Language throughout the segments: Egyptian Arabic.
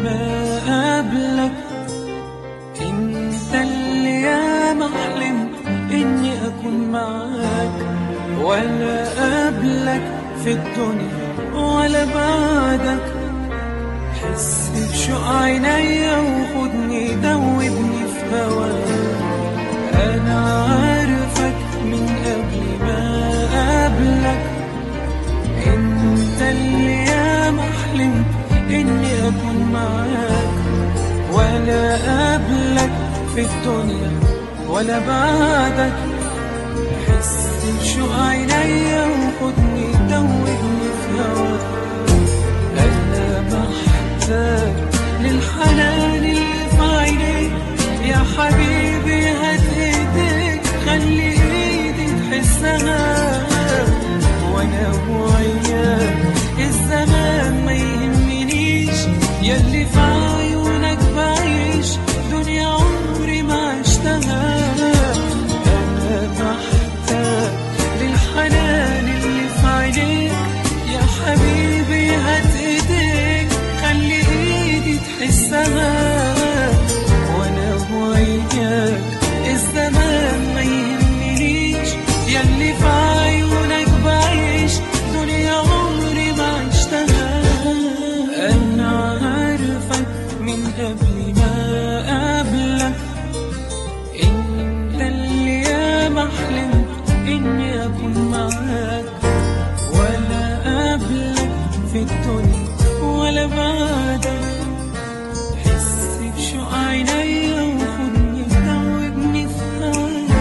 ما قبلك انت اللي يا محلمت اني اكون معاك ولا قبلك في الدنيا ولا بعدك حس بشوق عينيا وخدني دوبني في هواك انا عارفك من قبل ما قبلك انت اللي يا محلمت اني اكون معاك ولا قبلك في الدنيا ولا بعدك حس بشوق عينيا وخدني دوبني في هواك انا محتاج للحنان اللي في عينيك يا حبيبي هات ايديك خلي ايدي تحسها وانا وياك الزمان ما يهمنيش ياللي في عيونك بعيش دنيا عمري ما عشتها انا محتاج للحنان اللي في عينيك يا حبيبي هات ايديك خلي ايدي تحسها وانا وياك الزمان ما يهمنيش ياللي في عيونك بعيش دنيا عمري ما عشتها انا عارفك من قبل ما قبلك انت اللي يا محلمت اني اكون معاك ولا قبلك في الدنيا ولا بعدك حس بشوق عينيا وخدني دوبني في هواك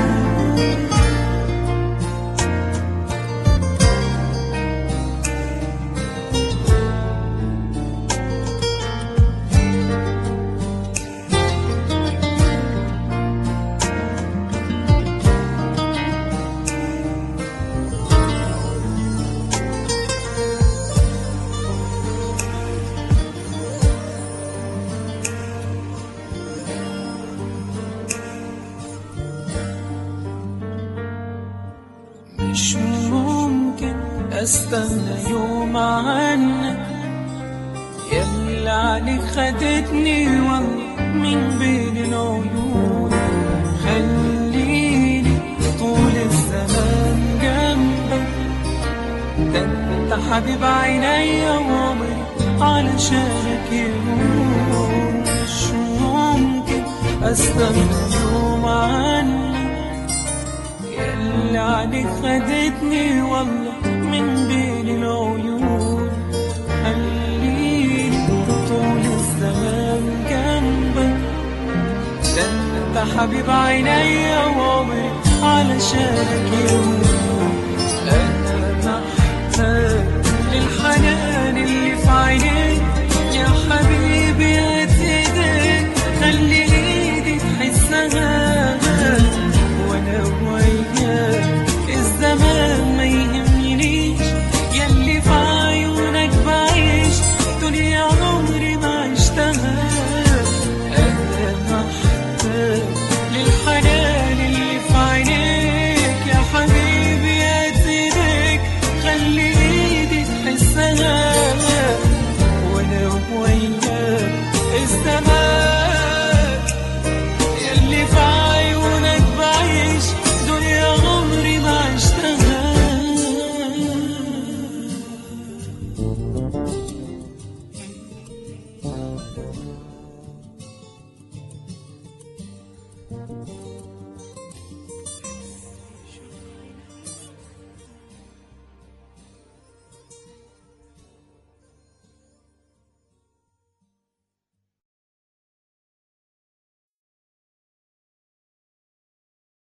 مش ممكن استنى يوم عنك ياللي عليك خدتني والله من بين العيون خليني طول الزمان جنبك ده انت حبيب عينيا وعمري علشانك يهون مش ممكن استنى يوم عنك اللي عليك خدتني والله من بين العيون خليني طول الزمان جنبك ده انت حبيب عينيا وعمري علشانك يوم انا محتاج للحنان اللي في عينيك يا حبيبي